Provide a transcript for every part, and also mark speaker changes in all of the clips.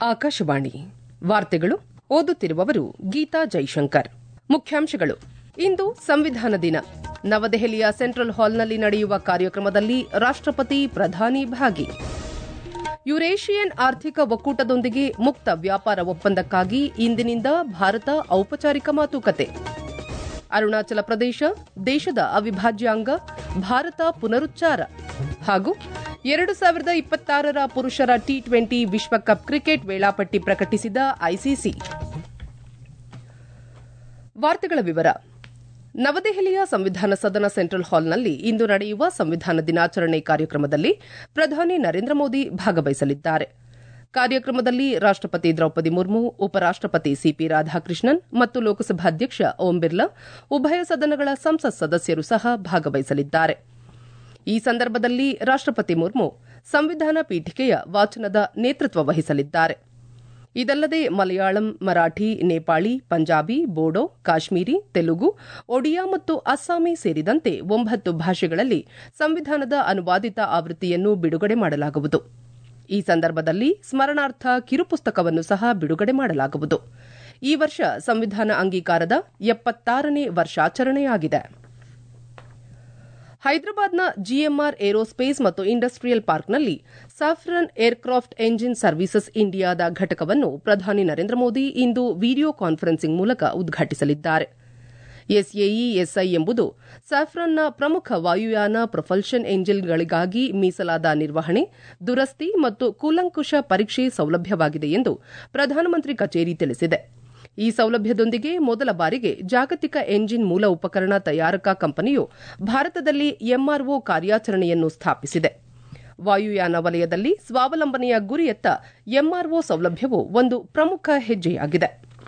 Speaker 1: ಆಕಾಶವಾಣಿ ವಾರ್ತೆಗಳು ಓದುತ್ತಿರುವವರು ಗೀತಾ ಜೈಶಂಕರ್ ಮುಖ್ಯಾಂಶಗಳು ಇಂದು ಸಂವಿಧಾನ ದಿನ ನವದೆಹಲಿಯ ಸೆಂಟ್ರಲ್ ಹಾಲ್ನಲ್ಲಿ ನಡೆಯುವ ಕಾರ್ಯಕ್ರಮದಲ್ಲಿ ರಾಷ್ಟಪತಿ ಪ್ರಧಾನಿ ಭಾಗಿ ಯುರೇಷಿಯನ್ ಆರ್ಥಿಕ ಒಕ್ಕೂಟದೊಂದಿಗೆ ಮುಕ್ತ ವ್ಯಾಪಾರ ಒಪ್ಪಂದಕ್ಕಾಗಿ ಇಂದಿನಿಂದ ಭಾರತ ಔಪಚಾರಿಕ ಮಾತುಕತೆ ಅರುಣಾಚಲ ಪ್ರದೇಶ ದೇಶದ ಅವಿಭಾಜ್ಯ ಅಂಗ ಭಾರತ ಪುನರುಚ್ಚಾರ ಹಾಗೂ ಎರಡು ಸಾವಿರದ ಇಪ್ಪತ್ತಾರರ ಪುರುಷರ ಟಿ ಟ್ವೆಂಟಿ ವಿಶ್ವಕಪ್ ಕ್ರಿಕೆಟ್ ವೇಳಾಪಟ್ಟಿ ಪ್ರಕಟಿಸಿದ ಐಸಿಸಿ ವಾರ್ತೆಗಳ ವಿವರ ನವದೆಹಲಿಯ ಸಂವಿಧಾನ ಸದನ ಸೆಂಟ್ರಲ್ ಹಾಲ್ನಲ್ಲಿ ಇಂದು ನಡೆಯುವ ಸಂವಿಧಾನ ದಿನಾಚರಣೆ ಕಾರ್ಯಕ್ರಮದಲ್ಲಿ ಪ್ರಧಾನಿ ನರೇಂದ್ರ ಮೋದಿ ಭಾಗವಹಿಸಲಿದ್ದಾರೆ ಕಾರ್ಯಕ್ರಮದಲ್ಲಿ ರಾಷ್ಟಪತಿ ದ್ರೌಪದಿ ಮುರ್ಮು ಉಪರಾಷ್ಟಪತಿ ಸಿಪಿ ರಾಧಾಕೃಷ್ಣನ್ ಮತ್ತು ಲೋಕಸಭಾಧ್ಯಕ್ಷ ಓಂ ಬಿರ್ಲಾ ಉಭಯ ಸದನಗಳ ಸಂಸತ್ ಸದಸ್ಯರು ಸಹ ಭಾಗವಹಿಸಲಿದ್ದಾರೆ ಈ ಸಂದರ್ಭದಲ್ಲಿ ರಾಷ್ಟಪತಿ ಮುರ್ಮು ಸಂವಿಧಾನ ಪೀಠಿಕೆಯ ವಾಚನದ ನೇತೃತ್ವ ವಹಿಸಲಿದ್ದಾರೆ ಇದಲ್ಲದೆ ಮಲಯಾಳಂ ಮರಾಠಿ ನೇಪಾಳಿ ಪಂಜಾಬಿ ಬೋಡೋ ಕಾಶ್ಮೀರಿ ತೆಲುಗು ಒಡಿಯಾ ಮತ್ತು ಅಸ್ಸಾಮಿ ಸೇರಿದಂತೆ ಒಂಬತ್ತು ಭಾಷೆಗಳಲ್ಲಿ ಸಂವಿಧಾನದ ಅನುವಾದಿತ ಆವೃತ್ತಿಯನ್ನು ಬಿಡುಗಡೆ ಮಾಡಲಾಗುವುದು ಈ ಸಂದರ್ಭದಲ್ಲಿ ಸ್ಮರಣಾರ್ಥ ಕಿರುಪುಸ್ತಕವನ್ನು ಸಹ ಬಿಡುಗಡೆ ಮಾಡಲಾಗುವುದು ಈ ವರ್ಷ ಸಂವಿಧಾನ ಅಂಗೀಕಾರದ ಎಪ್ಪತ್ತಾರನೇ ವರ್ಷಾಚರಣೆಯಾಗಿದೆ ಹೈದರಾಬಾದ್ನ ಜಿಎಂಆರ್ ಏರೋಸ್ಪೇಸ್ ಮತ್ತು ಇಂಡಸ್ಟ್ರಿಯಲ್ ಪಾರ್ಕ್ನಲ್ಲಿ ಸಾಫ್ರನ್ ಏರ್ಕ್ರಾಫ್ಟ್ ಎಂಜಿನ್ ಸರ್ವೀಸಸ್ ಇಂಡಿಯಾದ ಘಟಕವನ್ನು ಪ್ರಧಾನಿ ನರೇಂದ್ರ ಮೋದಿ ಇಂದು ವಿಡಿಯೋ ಕಾನ್ಫರೆನ್ಸಿಂಗ್ ಮೂಲಕ ಉದ್ಘಾಟಿಸಲಿದ್ದಾರೆ ಎಸ್ಎಇ ಎಸ್ಐ ಎಂಬುದು ಸಾಫ್ರನ್ನ ಪ್ರಮುಖ ವಾಯುಯಾನ ಪ್ರೊಪಲ್ಷನ್ ಎಂಜಿನ್ಗಳಿಗಾಗಿ ಮೀಸಲಾದ ನಿರ್ವಹಣೆ ದುರಸ್ತಿ ಮತ್ತು ಕೂಲಂಕುಷ ಪರೀಕ್ಷೆ ಸೌಲಭ್ಯವಾಗಿದೆ ಎಂದು ಪ್ರಧಾನಮಂತ್ರಿ ಕಚೇರಿ ತಿಳಿಸಿದೆ ಈ ಸೌಲಭ್ಯದೊಂದಿಗೆ ಮೊದಲ ಬಾರಿಗೆ ಜಾಗತಿಕ ಎಂಜಿನ್ ಮೂಲ ಉಪಕರಣ ತಯಾರಕ ಕಂಪನಿಯು ಭಾರತದಲ್ಲಿ ಎಂಆರ್ಒ ಕಾರ್ಯಾಚರಣೆಯನ್ನು ಸ್ಥಾಪಿಸಿದೆ ವಾಯುಯಾನ ವಲಯದಲ್ಲಿ ಸ್ವಾವಲಂಬನೆಯ ಗುರಿಯತ್ತ ಎಂಆರ್ಒ ಸೌಲಭ್ಯವು ಒಂದು ಪ್ರಮುಖ ಹೆಜ್ಜೆಯಾಗಿದೆ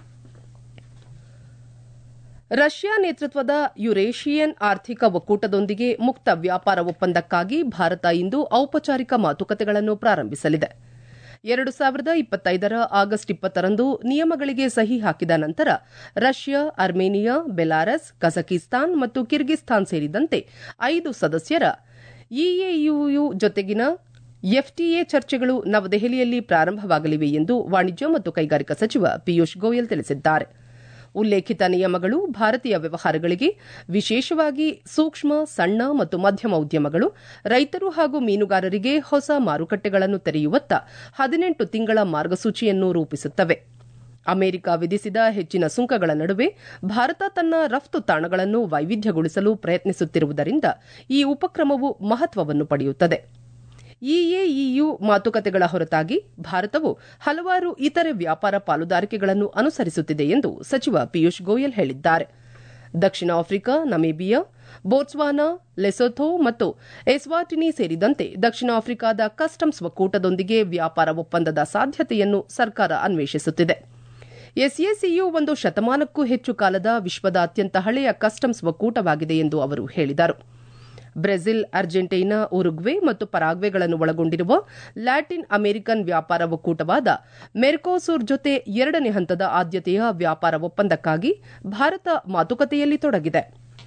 Speaker 1: ರಷ್ಯಾ ನೇತೃತ್ವದ ಯುರೇಷಿಯನ್ ಆರ್ಥಿಕ ಒಕ್ಕೂಟದೊಂದಿಗೆ ಮುಕ್ತ ವ್ಯಾಪಾರ ಒಪ್ಪಂದಕ್ಕಾಗಿ ಭಾರತ ಇಂದು ಔಪಚಾರಿಕ ಮಾತುಕತೆಗಳನ್ನು ಪ್ರಾರಂಭಿಸಲಿದೆ ಎರಡು ಸಾವಿರದ ಇಪ್ಪತ್ತೈದರ ಆಗಸ್ಟ್ ಇಪ್ಪತ್ತರಂದು ನಿಯಮಗಳಿಗೆ ಸಹಿ ಹಾಕಿದ ನಂತರ ರಷ್ಯಾ ಅರ್ಮೇನಿಯಾ ಬೆಲಾರಸ್ ಕಜಕಿಸ್ತಾನ್ ಮತ್ತು ಕಿರ್ಗಿಸ್ತಾನ್ ಸೇರಿದಂತೆ ಐದು ಸದಸ್ಯರ ಇಎಯುಯು ಜೊತೆಗಿನ ಎಫ್ಟಿಎ ಚರ್ಚೆಗಳು ನವದೆಹಲಿಯಲ್ಲಿ ಪ್ರಾರಂಭವಾಗಲಿವೆ ಎಂದು ವಾಣಿಜ್ಯ ಮತ್ತು ಕೈಗಾರಿಕಾ ಸಚಿವ ಪಿಯೂಷ್ ಗೋಯಲ್ ತಿಳಿಸಿದ್ದಾರೆ ಉಲ್ಲೇಖಿತ ನಿಯಮಗಳು ಭಾರತೀಯ ವ್ಯವಹಾರಗಳಿಗೆ ವಿಶೇಷವಾಗಿ ಸೂಕ್ಷ್ಮ ಸಣ್ಣ ಮತ್ತು ಮಧ್ಯಮ ಉದ್ಯಮಗಳು ರೈತರು ಹಾಗೂ ಮೀನುಗಾರರಿಗೆ ಹೊಸ ಮಾರುಕಟ್ಟೆಗಳನ್ನು ತೆರೆಯುವತ್ತ ಹದಿನೆಂಟು ತಿಂಗಳ ಮಾರ್ಗಸೂಚಿಯನ್ನು ರೂಪಿಸುತ್ತವೆ ಅಮೆರಿಕ ವಿಧಿಸಿದ ಹೆಚ್ಚಿನ ಸುಂಕಗಳ ನಡುವೆ ಭಾರತ ತನ್ನ ರಫ್ತು ತಾಣಗಳನ್ನು ವೈವಿಧ್ಯಗೊಳಿಸಲು ಪ್ರಯತ್ನಿಸುತ್ತಿರುವುದರಿಂದ ಈ ಉಪಕ್ರಮವು ಮಹತ್ವವನ್ನು ಪಡೆಯುತ್ತದೆ ಇಎಇಯು ಮಾತುಕತೆಗಳ ಹೊರತಾಗಿ ಭಾರತವು ಹಲವಾರು ಇತರೆ ವ್ಯಾಪಾರ ಪಾಲುದಾರಿಕೆಗಳನ್ನು ಅನುಸರಿಸುತ್ತಿದೆ ಎಂದು ಸಚಿವ ಪಿಯೂಷ್ ಗೋಯಲ್ ಹೇಳಿದ್ದಾರೆ ದಕ್ಷಿಣ ಆಫ್ರಿಕಾ ನಮೀಬಿಯಾ ಬೋಟ್ಸ್ವಾನಾ ಲೆಸೊಥೊ ಮತ್ತು ಎಸ್ವಾಟಿನಿ ಸೇರಿದಂತೆ ದಕ್ಷಿಣ ಆಫ್ರಿಕಾದ ಕಸ್ಟಮ್ಸ್ ಒಕ್ಕೂಟದೊಂದಿಗೆ ವ್ಯಾಪಾರ ಒಪ್ಪಂದದ ಸಾಧ್ಯತೆಯನ್ನು ಸರ್ಕಾರ ಅನ್ವೇಷಿಸುತ್ತಿದೆ ಎಸ್ಎಸಿಯು ಒಂದು ಶತಮಾನಕ್ಕೂ ಹೆಚ್ಚು ಕಾಲದ ವಿಶ್ವದ ಅತ್ಯಂತ ಹಳೆಯ ಕಸ್ಟಮ್ಸ್ ಒಕ್ಕೂಟವಾಗಿದೆ ಎಂದು ಅವರು ಹೇಳಿದರು ಬ್ರೆಜಿಲ್ ಅರ್ಜೆಂಟೈನಾ ಉರುಗ್ವೆ ಮತ್ತು ಪರಾಗ್ವೆಗಳನ್ನು ಒಳಗೊಂಡಿರುವ ಲ್ಯಾಟಿನ್ ಅಮೆರಿಕನ್ ವ್ಯಾಪಾರ ಒಕ್ಕೂಟವಾದ ಮೆರ್ಕೋಸೂರ್ ಜೊತೆ ಎರಡನೇ ಹಂತದ ಆದ್ಯತೆಯ ವ್ಯಾಪಾರ ಒಪ್ಪಂದಕ್ಕಾಗಿ ಭಾರತ ಮಾತುಕತೆಯಲ್ಲಿ ತೊಡಗಿದೆ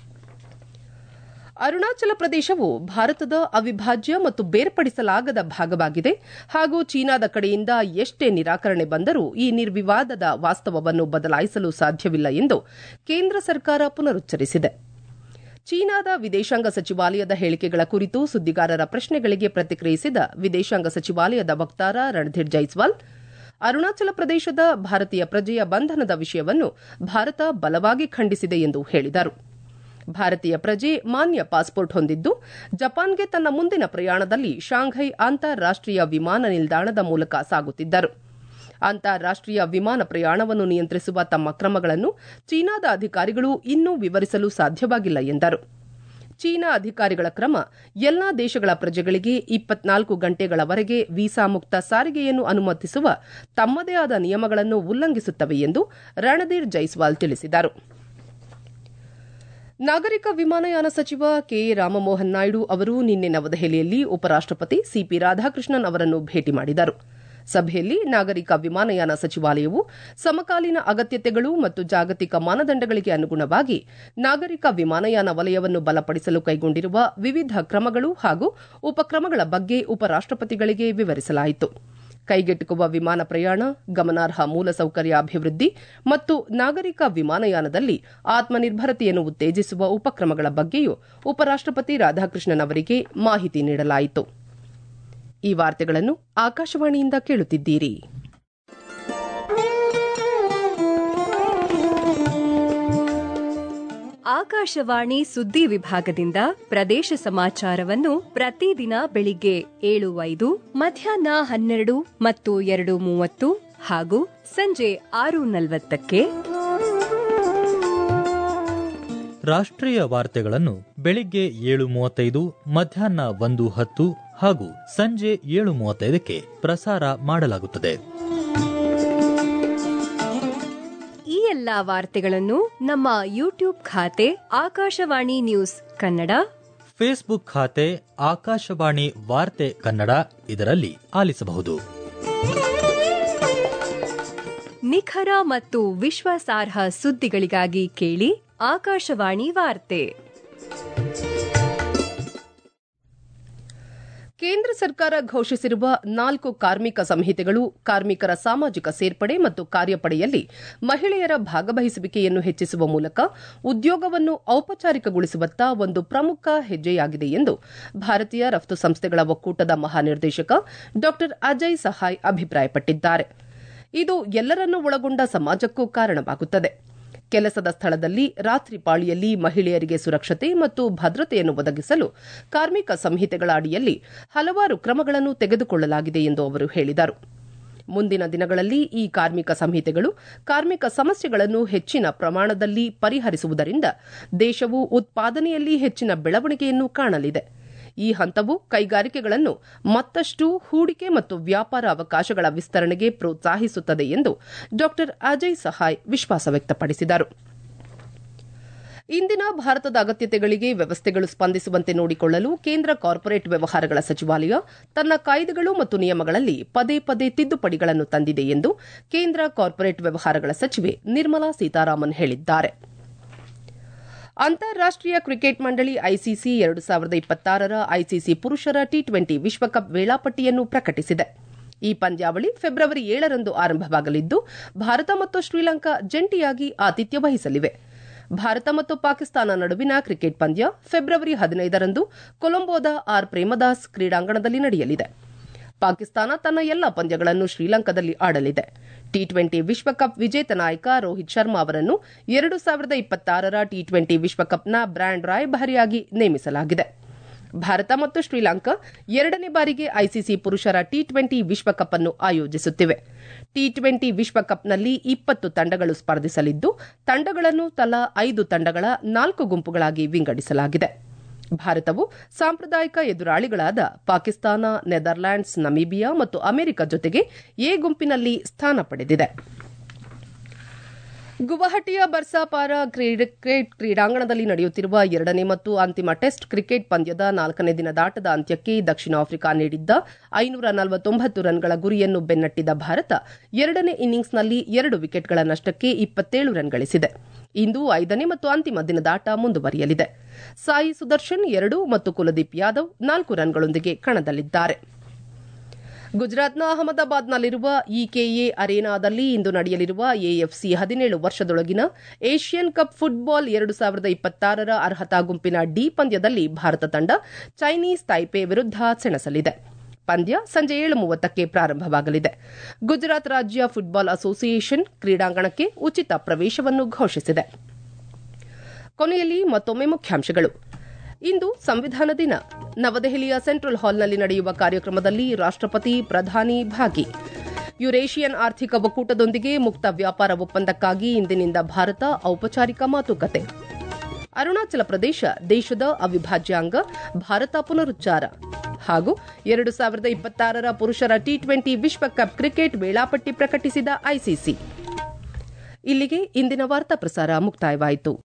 Speaker 1: ಅರುಣಾಚಲ ಪ್ರದೇಶವು ಭಾರತದ ಅವಿಭಾಜ್ಯ ಮತ್ತು ಬೇರ್ಪಡಿಸಲಾಗದ ಭಾಗವಾಗಿದೆ ಹಾಗೂ ಚೀನಾದ ಕಡೆಯಿಂದ ಎಷ್ಟೇ ನಿರಾಕರಣೆ ಬಂದರೂ ಈ ನಿರ್ವಿವಾದದ ವಾಸ್ತವವನ್ನು ಬದಲಾಯಿಸಲು ಸಾಧ್ಯವಿಲ್ಲ ಎಂದು ಕೇಂದ್ರ ಸರ್ಕಾರ ಪುನರುಚ್ಚರಿಸಿದೆ ಚೀನಾದ ವಿದೇಶಾಂಗ ಸಚಿವಾಲಯದ ಹೇಳಿಕೆಗಳ ಕುರಿತು ಸುದ್ದಿಗಾರರ ಪ್ರಶ್ನೆಗಳಿಗೆ ಪ್ರತಿಕ್ರಿಯಿಸಿದ ವಿದೇಶಾಂಗ ಸಚಿವಾಲಯದ ವಕ್ತಾರ ರಣಧೀರ್ ಜೈಸ್ವಾಲ್ ಅರುಣಾಚಲ ಪ್ರದೇಶದ ಭಾರತೀಯ ಪ್ರಜೆಯ ಬಂಧನದ ವಿಷಯವನ್ನು ಭಾರತ ಬಲವಾಗಿ ಖಂಡಿಸಿದೆ ಎಂದು ಹೇಳಿದರು ಭಾರತೀಯ ಪ್ರಜೆ ಮಾನ್ಯ ಪಾಸ್ಪೋರ್ಟ್ ಹೊಂದಿದ್ದು ಜಪಾನ್ಗೆ ತನ್ನ ಮುಂದಿನ ಪ್ರಯಾಣದಲ್ಲಿ ಶಾಂಘೈ ಅಂತಾರಾಷ್ಟೀಯ ವಿಮಾನ ನಿಲ್ದಾಣದ ಮೂಲಕ ಸಾಗುತ್ತಿದ್ದರು ಅಂತಾರಾಷ್ಟೀಯ ವಿಮಾನ ಪ್ರಯಾಣವನ್ನು ನಿಯಂತ್ರಿಸುವ ತಮ್ಮ ಕ್ರಮಗಳನ್ನು ಚೀನಾದ ಅಧಿಕಾರಿಗಳು ಇನ್ನೂ ವಿವರಿಸಲು ಸಾಧ್ಯವಾಗಿಲ್ಲ ಎಂದರು ಚೀನಾ ಅಧಿಕಾರಿಗಳ ಕ್ರಮ ಎಲ್ಲಾ ದೇಶಗಳ ಪ್ರಜೆಗಳಿಗೆ ಇಪ್ಪತ್ನಾಲ್ಕು ಗಂಟೆಗಳವರೆಗೆ ವೀಸಾ ಮುಕ್ತ ಸಾರಿಗೆಯನ್ನು ಅನುಮತಿಸುವ ತಮ್ಮದೇ ಆದ ನಿಯಮಗಳನ್ನು ಉಲ್ಲಂಘಿಸುತ್ತವೆ ಎಂದು ರಣಧೀರ್ ಜೈಸ್ವಾಲ್ ತಿಳಿಸಿದರು ನಾಗರಿಕ ವಿಮಾನಯಾನ ಸಚಿವ ಕೆ ರಾಮಮೋಹನ್ ನಾಯ್ಡು ಅವರು ನಿನ್ನೆ ನವದೆಹಲಿಯಲ್ಲಿ ಉಪರಾಷ್ಟಪತಿ ಸಿಪಿ ರಾಧಾಕೃಷ್ಣನ್ ಅವರನ್ನು ಭೇಟಿ ಮಾಡಿದರು ಸಭೆಯಲ್ಲಿ ನಾಗರಿಕ ವಿಮಾನಯಾನ ಸಚಿವಾಲಯವು ಸಮಕಾಲೀನ ಅಗತ್ಯತೆಗಳು ಮತ್ತು ಜಾಗತಿಕ ಮಾನದಂಡಗಳಿಗೆ ಅನುಗುಣವಾಗಿ ನಾಗರಿಕ ವಿಮಾನಯಾನ ವಲಯವನ್ನು ಬಲಪಡಿಸಲು ಕೈಗೊಂಡಿರುವ ವಿವಿಧ ಕ್ರಮಗಳು ಹಾಗೂ ಉಪಕ್ರಮಗಳ ಬಗ್ಗೆ ಉಪರಾಷ್ಟಪತಿಗಳಿಗೆ ವಿವರಿಸಲಾಯಿತು ಕೈಗೆಟುಕುವ ವಿಮಾನ ಪ್ರಯಾಣ ಗಮನಾರ್ಹ ಮೂಲಸೌಕರ್ಯ ಅಭಿವೃದ್ಧಿ ಮತ್ತು ನಾಗರಿಕ ವಿಮಾನಯಾನದಲ್ಲಿ ಆತ್ಮನಿರ್ಭರತೆಯನ್ನು ಉತ್ತೇಜಿಸುವ ಉಪಕ್ರಮಗಳ ಬಗ್ಗೆಯೂ ಉಪರಾಷ್ಟಪತಿ ರಾಧಾಕೃಷ್ಣನ್ ಅವರಿಗೆ ಮಾಹಿತಿ ನೀಡಲಾಯಿತು ಈ ವಾರ್ತೆಗಳನ್ನು ಆಕಾಶವಾಣಿಯಿಂದ ಕೇಳುತ್ತಿದ್ದೀರಿ
Speaker 2: ಆಕಾಶವಾಣಿ ಸುದ್ದಿ ವಿಭಾಗದಿಂದ ಪ್ರದೇಶ ಸಮಾಚಾರವನ್ನು ಪ್ರತಿದಿನ ಬೆಳಿಗ್ಗೆ ಏಳು ಐದು ಮಧ್ಯಾಹ್ನ ಹನ್ನೆರಡು ಮತ್ತು ಎರಡು ಮೂವತ್ತು ಹಾಗೂ ಸಂಜೆ ಆರು ನಲವತ್ತಕ್ಕೆ
Speaker 3: ರಾಷ್ಟ್ರೀಯ ವಾರ್ತೆಗಳನ್ನು ಬೆಳಿಗ್ಗೆ ಏಳು ಮೂವತ್ತೈದು ಮಧ್ಯಾಹ್ನ ಒಂದು ಹತ್ತು ಹಾಗೂ ಸಂಜೆ ಏಳು ಮೂವತ್ತೈದಕ್ಕೆ ಪ್ರಸಾರ ಮಾಡಲಾಗುತ್ತದೆ
Speaker 2: ಈ ಎಲ್ಲಾ ವಾರ್ತೆಗಳನ್ನು ನಮ್ಮ ಯೂಟ್ಯೂಬ್ ಖಾತೆ ಆಕಾಶವಾಣಿ ನ್ಯೂಸ್ ಕನ್ನಡ
Speaker 3: ಫೇಸ್ಬುಕ್ ಖಾತೆ ಆಕಾಶವಾಣಿ ವಾರ್ತೆ ಕನ್ನಡ ಇದರಲ್ಲಿ ಆಲಿಸಬಹುದು
Speaker 2: ನಿಖರ ಮತ್ತು ವಿಶ್ವಾಸಾರ್ಹ ಸುದ್ದಿಗಳಿಗಾಗಿ ಕೇಳಿ ಆಕಾಶವಾಣಿ ವಾರ್ತೆ
Speaker 1: ಕೇಂದ್ರ ಸರ್ಕಾರ ಘೋಷಿಸಿರುವ ನಾಲ್ಕು ಕಾರ್ಮಿಕ ಸಂಹಿತೆಗಳು ಕಾರ್ಮಿಕರ ಸಾಮಾಜಿಕ ಸೇರ್ಪಡೆ ಮತ್ತು ಕಾರ್ಯಪಡೆಯಲ್ಲಿ ಮಹಿಳೆಯರ ಭಾಗವಹಿಸುವಿಕೆಯನ್ನು ಹೆಚ್ಚಿಸುವ ಮೂಲಕ ಉದ್ಯೋಗವನ್ನು ಔಪಚಾರಿಕಗೊಳಿಸುವತ್ತ ಒಂದು ಪ್ರಮುಖ ಹೆಜ್ಜೆಯಾಗಿದೆ ಎಂದು ಭಾರತೀಯ ರಫ್ತು ಸಂಸ್ಥೆಗಳ ಒಕ್ಕೂಟದ ಮಹಾನಿರ್ದೇಶಕ ಡಾ ಅಜಯ್ ಸಹಾಯ್ ಅಭಿಪ್ರಾಯಪಟ್ಟಿದ್ದಾರೆ ಇದು ಎಲ್ಲರನ್ನೂ ಒಳಗೊಂಡ ಸಮಾಜಕ್ಕೂ ಕಾರಣವಾಗುತ್ತದೆ ಕೆಲಸದ ಸ್ಥಳದಲ್ಲಿ ರಾತ್ರಿ ಪಾಳಿಯಲ್ಲಿ ಮಹಿಳೆಯರಿಗೆ ಸುರಕ್ಷತೆ ಮತ್ತು ಭದ್ರತೆಯನ್ನು ಒದಗಿಸಲು ಕಾರ್ಮಿಕ ಸಂಹಿತೆಗಳ ಅಡಿಯಲ್ಲಿ ಹಲವಾರು ಕ್ರಮಗಳನ್ನು ತೆಗೆದುಕೊಳ್ಳಲಾಗಿದೆ ಎಂದು ಅವರು ಹೇಳಿದರು ಮುಂದಿನ ದಿನಗಳಲ್ಲಿ ಈ ಕಾರ್ಮಿಕ ಸಂಹಿತೆಗಳು ಕಾರ್ಮಿಕ ಸಮಸ್ಯೆಗಳನ್ನು ಹೆಚ್ಚಿನ ಪ್ರಮಾಣದಲ್ಲಿ ಪರಿಹರಿಸುವುದರಿಂದ ದೇಶವು ಉತ್ಪಾದನೆಯಲ್ಲಿ ಹೆಚ್ಚಿನ ಬೆಳವಣಿಗೆಯನ್ನು ಕಾಣಲಿದೆ ಈ ಹಂತವು ಕೈಗಾರಿಕೆಗಳನ್ನು ಮತ್ತಷ್ಟು ಹೂಡಿಕೆ ಮತ್ತು ವ್ಯಾಪಾರ ಅವಕಾಶಗಳ ವಿಸ್ತರಣೆಗೆ ಪ್ರೋತ್ಸಾಹಿಸುತ್ತದೆ ಎಂದು ಡಾ ಅಜಯ್ ಸಹಾಯ್ ವಿಶ್ವಾಸ ವ್ಯಕ್ತಪಡಿಸಿದರು ಇಂದಿನ ಭಾರತದ ಅಗತ್ಯತೆಗಳಿಗೆ ವ್ಯವಸ್ಥೆಗಳು ಸ್ಪಂದಿಸುವಂತೆ ನೋಡಿಕೊಳ್ಳಲು ಕೇಂದ್ರ ಕಾರ್ಪೊರೇಟ್ ವ್ಯವಹಾರಗಳ ಸಚಿವಾಲಯ ತನ್ನ ಕಾಯ್ದೆಗಳು ಮತ್ತು ನಿಯಮಗಳಲ್ಲಿ ಪದೇ ಪದೇ ತಿದ್ದುಪಡಿಗಳನ್ನು ತಂದಿದೆ ಎಂದು ಕೇಂದ್ರ ಕಾರ್ಪೊರೇಟ್ ವ್ಯವಹಾರಗಳ ಸಚಿವೆ ನಿರ್ಮಲಾ ಸೀತಾರಾಮನ್ ಹೇಳಿದ್ದಾರೆ ಅಂತಾರಾಷ್ಟೀಯ ಕ್ರಿಕೆಟ್ ಮಂಡಳಿ ಐಸಿಸಿ ಎರಡು ಸಾವಿರದ ಇಪ್ಪತ್ತಾರರ ಐಸಿಸಿ ಪುರುಷರ ಟಿ ಟ್ವೆಂಟಿ ವಿಶ್ವಕಪ್ ವೇಳಾಪಟ್ಟಿಯನ್ನು ಪ್ರಕಟಿಸಿದೆ ಈ ಪಂದ್ಯಾವಳಿ ಫೆಬ್ರವರಿ ಏಳರಂದು ಆರಂಭವಾಗಲಿದ್ದು ಭಾರತ ಮತ್ತು ಶ್ರೀಲಂಕಾ ಜಂಟಿಯಾಗಿ ಆತಿಥ್ಯ ವಹಿಸಲಿವೆ ಭಾರತ ಮತ್ತು ಪಾಕಿಸ್ತಾನ ನಡುವಿನ ಕ್ರಿಕೆಟ್ ಪಂದ್ಯ ಫೆಬ್ರವರಿ ಹದಿನೈದರಂದು ಕೊಲಂಬೋದ ಆರ್ ಪ್ರೇಮದಾಸ್ ಕ್ರೀಡಾಂಗಣದಲ್ಲಿ ನಡೆಯಲಿದೆ ಪಾಕಿಸ್ತಾನ ತನ್ನ ಎಲ್ಲ ಪಂದ್ಯಗಳನ್ನು ಶ್ರೀಲಂಕಾದಲ್ಲಿ ಆಡಲಿದೆ ಟಿ ಟ್ವೆಂಟಿ ವಿಶ್ವಕಪ್ ವಿಜೇತ ನಾಯಕ ರೋಹಿತ್ ಶರ್ಮಾ ಅವರನ್ನು ಎರಡು ಸಾವಿರದ ಇಪ್ಪತ್ತಾರರ ಟಿ ಟ್ವೆಂಟಿ ವಿಶ್ವಕಪ್ನ ಬ್ರ್ಯಾಂಡ್ ರಾಯಭಾರಿಯಾಗಿ ನೇಮಿಸಲಾಗಿದೆ ಭಾರತ ಮತ್ತು ಶ್ರೀಲಂಕಾ ಎರಡನೇ ಬಾರಿಗೆ ಐಸಿಸಿ ಪುರುಷರ ಟಿ ಟ್ವೆಂಟಿ ವಿಶ್ವಕಪ್ ಅನ್ನು ಆಯೋಜಿಸುತ್ತಿವೆ ಟಿ ಟ್ವೆಂಟಿ ವಿಶ್ವಕಪ್ನಲ್ಲಿ ಇಪ್ಪತ್ತು ತಂಡಗಳು ಸ್ಪರ್ಧಿಸಲಿದ್ದು ತಂಡಗಳನ್ನು ತಲಾ ಐದು ತಂಡಗಳ ನಾಲ್ಕು ಗುಂಪುಗಳಾಗಿ ವಿಂಗಡಿಸಲಾಗಿದೆ ಭಾರತವು ಸಾಂಪ್ರದಾಯಿಕ ಎದುರಾಳಿಗಳಾದ ಪಾಕಿಸ್ತಾನ ನೆದರ್ಲ್ಯಾಂಡ್ಸ್ ನಮೀಬಿಯಾ ಮತ್ತು ಅಮೆರಿಕ ಜೊತೆಗೆ ಎ ಗುಂಪಿನಲ್ಲಿ ಸ್ಥಾನ ಪಡೆದಿದೆ ಗುವಾಹಟಿಯ ಬರ್ಸಾಪಾರ ಕ್ರಿಕೆಟ್ ಕ್ರೀಡಾಂಗಣದಲ್ಲಿ ನಡೆಯುತ್ತಿರುವ ಎರಡನೇ ಮತ್ತು ಅಂತಿಮ ಟೆಸ್ಟ್ ಕ್ರಿಕೆಟ್ ಪಂದ್ಯದ ನಾಲ್ಕನೇ ದಿನದಾಟದ ಅಂತ್ಯಕ್ಕೆ ದಕ್ಷಿಣ ಆಫ್ರಿಕಾ ನೀಡಿದ್ದ ಐನೂರ ನಲವತ್ತೊಂಬತ್ತು ರನ್ಗಳ ಗುರಿಯನ್ನು ಬೆನ್ನಟ್ಟಿದ ಭಾರತ ಎರಡನೇ ಇನ್ನಿಂಗ್ಸ್ನಲ್ಲಿ ಎರಡು ವಿಕೆಟ್ಗಳ ನಷ್ಟಕ್ಕೆ ಇಪ್ಪತ್ತೇಳು ರನ್ ಗಳಿಸಿದೆ ಇಂದು ಐದನೇ ಮತ್ತು ಅಂತಿಮ ದಿನದಾಟ ಮುಂದುವರಿಯಲಿದೆ ಸಾಯಿ ಸುದರ್ಶನ್ ಎರಡು ಮತ್ತು ಕುಲದೀಪ್ ಯಾದವ್ ನಾಲ್ಕು ರನ್ಗಳೊಂದಿಗೆ ಕಣದಲ್ಲಿದ್ದಾರೆ ಗುಜರಾತ್ನ ಅಹಮದಾಬಾದ್ನಲ್ಲಿರುವ ಇಕೆಎ ಅರೇನಾದಲ್ಲಿ ಇಂದು ನಡೆಯಲಿರುವ ಎಎಫ್ಸಿ ಹದಿನೇಳು ವರ್ಷದೊಳಗಿನ ಏಷ್ಯನ್ ಕಪ್ ಫುಟ್ಬಾಲ್ ಎರಡು ಸಾವಿರದ ಇಪ್ಪತ್ತಾರರ ಅರ್ಹತಾ ಗುಂಪಿನ ಡಿ ಪಂದ್ಯದಲ್ಲಿ ಭಾರತ ತಂಡ ಚೈನೀಸ್ ತೈಪೆ ವಿರುದ್ಧ ಸೆಣಸಲಿದೆ ಪಂದ್ಯ ಸಂಜೆ ಏಳು ಮೂವತ್ತಕ್ಕೆ ಪ್ರಾರಂಭವಾಗಲಿದೆ ಗುಜರಾತ್ ರಾಜ್ಯ ಫುಟ್ಬಾಲ್ ಅಸೋಸಿಯೇಷನ್ ಕ್ರೀಡಾಂಗಣಕ್ಕೆ ಉಚಿತ ಪ್ರವೇಶವನ್ನು ಘೋಷಿಸಿದೆ ಕೊನೆಯಲ್ಲಿ ಮತ್ತೊಮ್ಮೆ ಮುಖ್ಯಾಂಶಗಳು ಇಂದು ಸಂವಿಧಾನ ದಿನ ನವದೆಹಲಿಯ ಸೆಂಟ್ರಲ್ ಹಾಲ್ನಲ್ಲಿ ನಡೆಯುವ ಕಾರ್ಯಕ್ರಮದಲ್ಲಿ ರಾಷ್ಟಪತಿ ಪ್ರಧಾನಿ ಭಾಗಿ ಯುರೇಷಿಯನ್ ಆರ್ಥಿಕ ಒಕ್ಕೂಟದೊಂದಿಗೆ ಮುಕ್ತ ವ್ಯಾಪಾರ ಒಪ್ಪಂದಕ್ಕಾಗಿ ಇಂದಿನಿಂದ ಭಾರತ ಔಪಚಾರಿಕ ಮಾತುಕತೆ ಅರುಣಾಚಲ ಪ್ರದೇಶ ದೇಶದ ಅವಿಭಾಜ್ಯ ಅಂಗ ಭಾರತ ಪುನರುಚ್ಚಾರ ಹಾಗೂ ಎರಡು ಸಾವಿರದ ಇಪ್ಪತ್ತಾರರ ಪುರುಷರ ಟಿ ಟ್ವೆಂಟಿ ವಿಶ್ವಕಪ್ ಕ್ರಿಕೆಟ್ ವೇಳಾಪಟ್ಟಿ ಪ್ರಕಟಿಸಿದ ಐಸಿಸಿ ಇಲ್ಲಿಗೆ ಇಂದಿನ ವಾರ್ತಾ ಪ್ರಸಾರ ಮುಕ್ತಾಯವಾಯಿತು